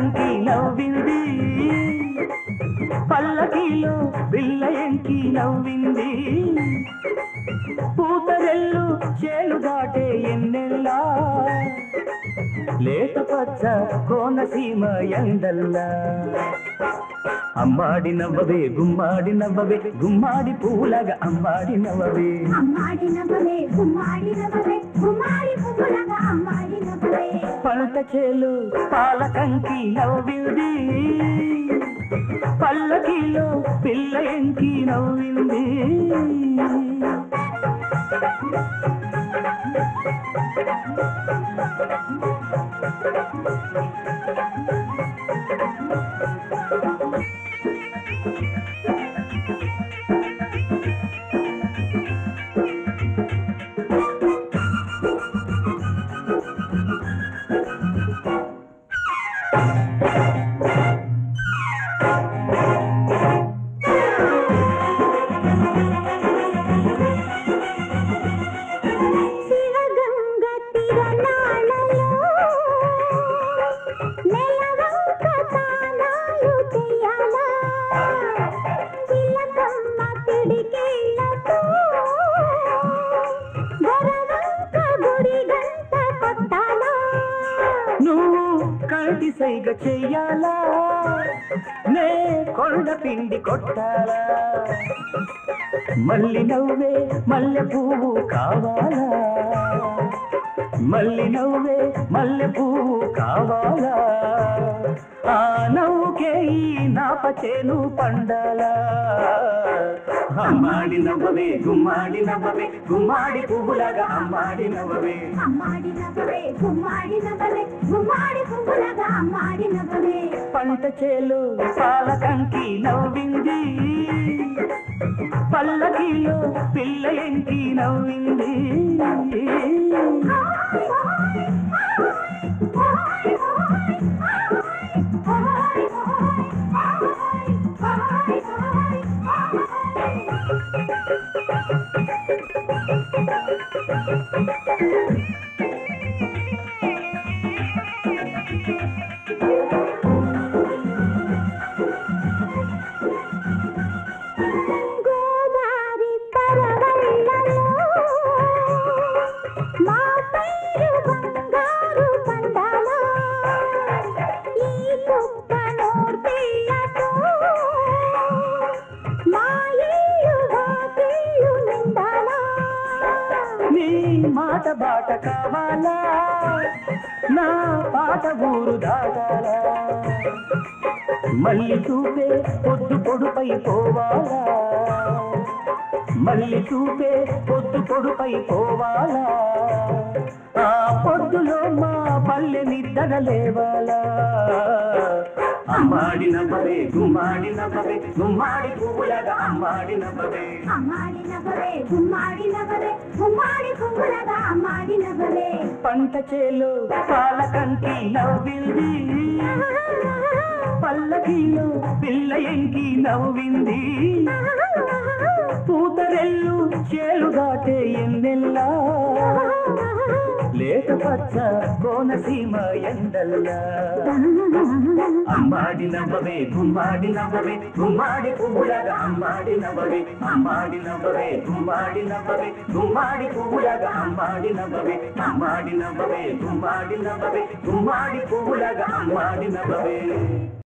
కంకి నవ్వింది పల్లకీలో పిల్ల ఎంకి నవ్వింది పూతరెల్లు చేలు దాటే ఎన్నెల్లా లేత పచ్చ కోనసీమ ఎండల్లా అమ్మాడి నవ్వవే గుమ్మాడి నవ్వవే గుమ్మాడి పూలగా అమ్మాడి నవ్వవే అమ్మాడి నవ్వవే గుమ్మాడి నవ్వవే గుమ్మాడి పువ్వులగా అమ్మాడి నవ్వవే పంట చేలు పాల కంకి నవ్వింది పల్లకిలో పిల్ల ఎంకి నవ్వింది శివగంగ తిరణాలలో నెలవంక తానాలు చెయ్యాలా చిలకమ్మ పిడికిళ్ళతో గొరవంక గుడి గంట కొట్టాలా నువ్వు కంటి సైగ చెయ్యాలా నే కొండ పిండి కొట్టాలా మల్లి నవ్వే మల్లె పువ్వు కావాలా మల్లి నవ్వే మల్లె పువ్వు కావాలా ఆ నవ్వుకే ఈ నాపచేను పండాలా అమ్మాడి నవ్వవే గుమ్మాడి నవ్వవే గుమ్మాడి పువ్వులాగా అమ్మాడి నవ్వవే అమ్మాడి నవ్వవే గుమ్మాడి నవ్వవే గుమ్మాడి పువ్వులగా అమ్మాడి నవ్వవే పంట చేలు పాల కంకి నవ్వింది పల్లకిలో పిల్ల ఎంకి నవ్వింది గోదారి పరవళ్ళలో మా పైరు బంగారు పండాల ఈ కుక్క నోర్పిల్లతో మా ఇల్లు వాకిళ్ళు నిండాలా నీ మాట బాట కావాలా నా పాట ఊరు దాటాలా మళ్ళీ చూపే పొద్దు పొడుపై పోవాలా మళ్ళీ చూపే పొద్దు పొడుపై పోవాలా ఆ పొద్దులో మా పల్లె నిద్ర లేవాలా అమ్మాడి నవ్వవే గుమ్మాడి నవ్వవే గుమ్మాడి పువ్వులగా అమ్మాడి నవ్వవే అమ్మాడి నవ్వవే గుమ్మాడి నవ్వవే గుమ్మాడి పువ్వులగా అమ్మాడి నవ్వవే పంట చేలు పాల కంకి నవ్వింది పల్లకిలో పిల్ల ఎంకి నవ్వింది పూతరెల్లు చేలు దాటే ఎన్నెల్లా లేత పచ్చ కోనసీమ ఎండల్లా అమ్మాడి నవ్వవే గుమ్మాడి నవ్వవే గుమ్మాడి పువ్వులగా అమ్మాడి నవ్వవే అమ్మాడి నవ్వవే గుమ్మాడి నవ్వవే గుమ్మాడి పువ్వులగా అమ్మాడి నవ్వవే అమ్మాడి నవ్వవే గుమ్మాడి నవ్వవే గుమ్మాడి పువ్వులగా అమ్మాడి నవ్వవే